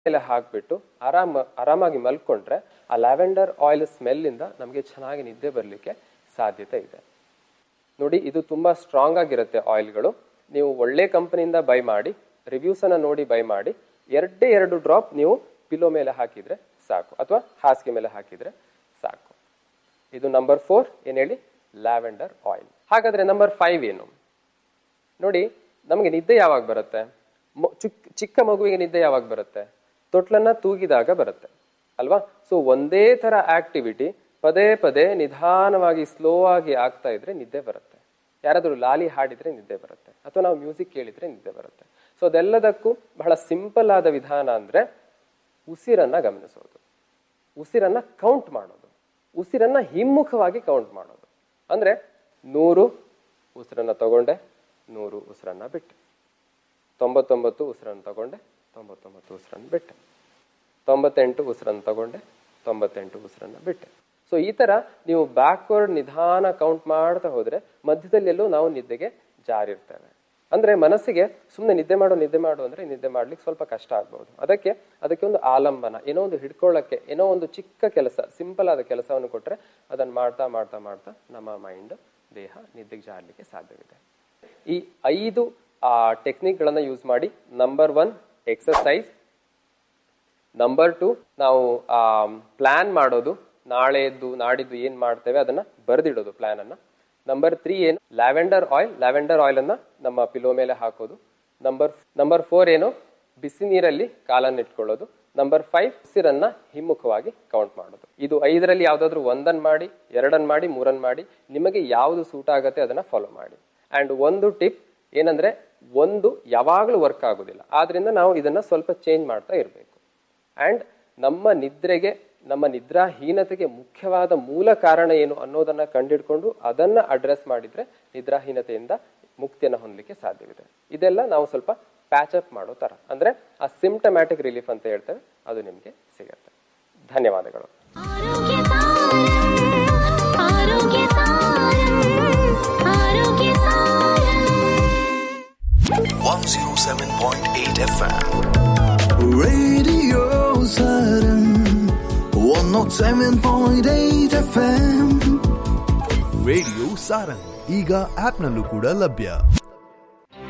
ಮೇಲೆ ಹಾಕ್ಬಿಟ್ಟು ಆರಾಮ ಆರಾಮಾಗಿ ಮಲ್ಕೊಂಡ್ರೆ ಆ ಲ್ಯಾವೆಂಡರ್ ಆಯಿಲ್ ಸ್ಮೆಲ್ಲಿಂದ ನಮಗೆ ಚೆನ್ನಾಗಿ ನಿದ್ದೆ ಬರಲಿಕ್ಕೆ ಸಾಧ್ಯತೆ ಇದೆ ನೋಡಿ ಇದು ತುಂಬಾ ಸ್ಟ್ರಾಂಗ್ ಆಗಿರುತ್ತೆ ಆಯಿಲ್ಗಳು ನೀವು ಒಳ್ಳೆ ಕಂಪನಿಯಿಂದ ಬೈ ಮಾಡಿ ರಿವ್ಯೂಸ್ ಅನ್ನ ನೋಡಿ ಬೈ ಮಾಡಿ ಎರಡೇ ಎರಡು ಡ್ರಾಪ್ ನೀವು ಪಿಲೋ ಮೇಲೆ ಹಾಕಿದ್ರೆ ಸಾಕು ಅಥವಾ ಹಾಸಿಗೆ ಮೇಲೆ ಹಾಕಿದ್ರೆ ಸಾಕು ಇದು ನಂಬರ್ ಫೋರ್ ಏನ್ ಹೇಳಿ ಲ್ಯಾವೆಂಡರ್ ಆಯಿಲ್ ಹಾಗಾದ್ರೆ ನಂಬರ್ ಫೈವ್ ಏನು ನೋಡಿ ನಮಗೆ ನಿದ್ದೆ ಯಾವಾಗ ಬರುತ್ತೆ ಮ- ಚಿಕ್ಕ ಚಿಕ್ಕ ಮಗುವಿಗೆ ನಿದ್ದೆ ಯಾವಾಗ ಬರುತ್ತೆ ತೊಟ್ಲನ್ನ ತೂಗಿದಾಗ ಬರುತ್ತೆ ಅಲ್ವಾ ಸೊ ಒಂದೇ ತರ ಆಕ್ಟಿವಿಟಿ ಪದೇ ಪದೇ ನಿಧಾನವಾಗಿ ಸ್ಲೋ ಆಗಿ ಆಗ್ತಾ ಇದ್ರೆ ನಿದ್ದೆ ಬರುತ್ತೆ ಯಾರಾದರೂ ಲಾಲಿ ಹಾಡಿದ್ರೆ ನಿದ್ದೆ ಬರುತ್ತೆ ಅಥವಾ ನಾವು ಮ್ಯೂಸಿಕ್ ಕೇಳಿದ್ರೆ ನಿದ್ದೆ ಬರುತ್ತೆ ಸೊ ಅದೆಲ್ಲದಕ್ಕೂ ಬಹಳ ಸಿಂಪಲ್ ಆದ ವಿಧಾನ ಅಂದ್ರೆ ಉಸಿರನ್ನ ಗಮನಿಸೋದು ಉಸಿರನ್ನ ಕೌಂಟ್ ಮಾಡೋದು ಉಸಿರನ್ನ ಹಿಮ್ಮುಖವಾಗಿ ಕೌಂಟ್ ಮಾಡೋದು ಅಂದ್ರೆ ನೂರು ಉಸಿರನ್ನ ತಗೊಂಡೆ ನೂರು ಉಸಿರನ್ನ ಬಿಟ್ಟೆ ತೊಂಬತ್ತೊಂಬತ್ತು ಉಸಿರನ್ನು ತಗೊಂಡೆ ತೊಂಬತ್ತೊಂಬತ್ತು ಉಸಿರನ್ನು ಬಿಟ್ಟೆ ತೊಂಬತ್ತೆಂಟು ಉಸಿರನ್ನು ತಗೊಂಡೆ ತೊಂಬತ್ತೆಂಟು ಉಸಿರನ್ನ ಬಿಟ್ಟೆ ಸೊ ಈ ತರ ನೀವು ಬ್ಯಾಕ್ವರ್ಡ್ ನಿಧಾನ ಕೌಂಟ್ ಮಾಡ್ತಾ ಹೋದ್ರೆ ಮಧ್ಯದಲ್ಲಿ ಎಲ್ಲೂ ನಾವು ನಿದ್ದೆಗೆ ಜಾರಿರ್ತೇವೆ ಅಂದ್ರೆ ಮನಸ್ಸಿಗೆ ಸುಮ್ಮನೆ ನಿದ್ದೆ ಮಾಡು ನಿದ್ದೆ ಮಾಡು ಅಂದ್ರೆ ನಿದ್ದೆ ಮಾಡ್ಲಿಕ್ಕೆ ಸ್ವಲ್ಪ ಕಷ್ಟ ಆಗ್ಬಹುದು ಅದಕ್ಕೆ ಅದಕ್ಕೆ ಒಂದು ಆಲಂಬನ ಏನೋ ಒಂದು ಹಿಡ್ಕೊಳ್ಳಕ್ಕೆ ಏನೋ ಒಂದು ಚಿಕ್ಕ ಕೆಲಸ ಸಿಂಪಲ್ ಆದ ಕೆಲಸವನ್ನು ಕೊಟ್ರೆ ಅದನ್ನ ಮಾಡ್ತಾ ಮಾಡ್ತಾ ಮಾಡ್ತಾ ನಮ್ಮ ಮೈಂಡ್ ದೇಹ ನಿದ್ದೆಗೆ ಜಾರಲಿಕ್ಕೆ ಸಾಧ್ಯವಿದೆ ಈ ಐದು ಆ ಟೆಕ್ನಿಕ್ಗಳನ್ನ ಯೂಸ್ ಮಾಡಿ number one exercise number two ನಾವು ಪ್ಲಾನ್ ಮಾಡೋದು ನಾಳೆದ್ದು ನಾಡಿದ್ದು ಏನ್ ಮಾಡ್ತೇವೆ ಅದನ್ನ ಬರೆದಿಡೋದು ಪ್ಲಾನ್ ಅನ್ನ ನಂಬರ್ ತ್ರೀ ಏನು ಲ್ಯಾವೆಂಡರ್ ಆಯಿಲ್ ಲ್ಯಾವೆಂಡರ್ ಆಯಿಲ್ ಅನ್ನ ನಮ್ಮ ಪಿಲೋ ಮೇಲೆ ಹಾಕೋದು ನಂಬರ್ ನಂಬರ್ ಫೋರ್ ಏನು ಬಿಸಿ ನೀರಲ್ಲಿ ಕಾಲನ್ನ ಇಟ್ಕೊಳ್ಳೋದು ನಂಬರ್ ಫೈವ್ ಉಸಿರನ್ನ ಹಿಮ್ಮುಖವಾಗಿ ಕೌಂಟ್ ಮಾಡೋದು ಇದು ಐದರಲ್ಲಿ ಯಾವ್ದಾದ್ರು ಒಂದನ್ ಮಾಡಿ ಎರಡನ್ ಮಾಡಿ ಮೂರನ್ ಮಾಡಿ ನಿಮಗೆ ಯಾವುದು ಸೂಟ್ ಆಗತ್ತೆ ಅದನ್ನ ಫಾಲೋ ಮಾಡಿ ಅಂಡ್ ಒಂದು ಟಿಪ್ ಏನಂದ್ರೆ ಒಂದು ಯಾವಾಗಲೂ ವರ್ಕ್ ಆಗೋದಿಲ್ಲ ಆದ್ರಿಂದ ನಾವು ಇದನ್ನ ಸ್ವಲ್ಪ ಚೇಂಜ್ ಮಾಡ್ತಾ ಇರಬೇಕು ಅಂಡ್ ನಮ್ಮ ನಿದ್ರೆಗೆ ನಮ್ಮ ನಿದ್ರಾಹೀನತೆಗೆ ಮುಖ್ಯವಾದ ಮೂಲ ಕಾರಣ ಏನು ಅನ್ನೋದನ್ನ ಕಂಡಿಡ್ಕೊಂಡು ಅದನ್ನ ಅಡ್ರೆಸ್ ಮಾಡಿದ್ರೆ ನಿದ್ರಾಹೀನತೆಯಿಂದ ಮುಕ್ತಿಯನ್ನ ಹೊಂದಲಿಕ್ಕೆ ಸಾಧ್ಯವಿದೆ ಇದೆಲ್ಲ ನಾವು ಸ್ವಲ್ಪ ಪ್ಯಾಚ್ ಅಪ್ ಮಾಡೋ ತರ ಅಂದ್ರೆ ಆ ಸಿಂಪ್ಟಮ್ಯಾಟಿಕ್ ರಿಲೀಫ್ ಅಂತ ಹೇಳ್ತೇವೆ ಅದು ನಿಮ್ಗೆ ಸಿಗತ್ತೆ ಧನ್ಯವಾದಗಳು ಆರೋಗ್ಯ ಸಾರಂ ಆರೋಗ್ಯ ಸಾರಂ ಆರೋಗ್ಯ ಸಾರಂ 107.8 FM. Radio Saturn 107.8 FM radio Sarang ಈಗ ಆಪ್ನಲ್ಲೂ ಕೂಡ ಲಭ್ಯ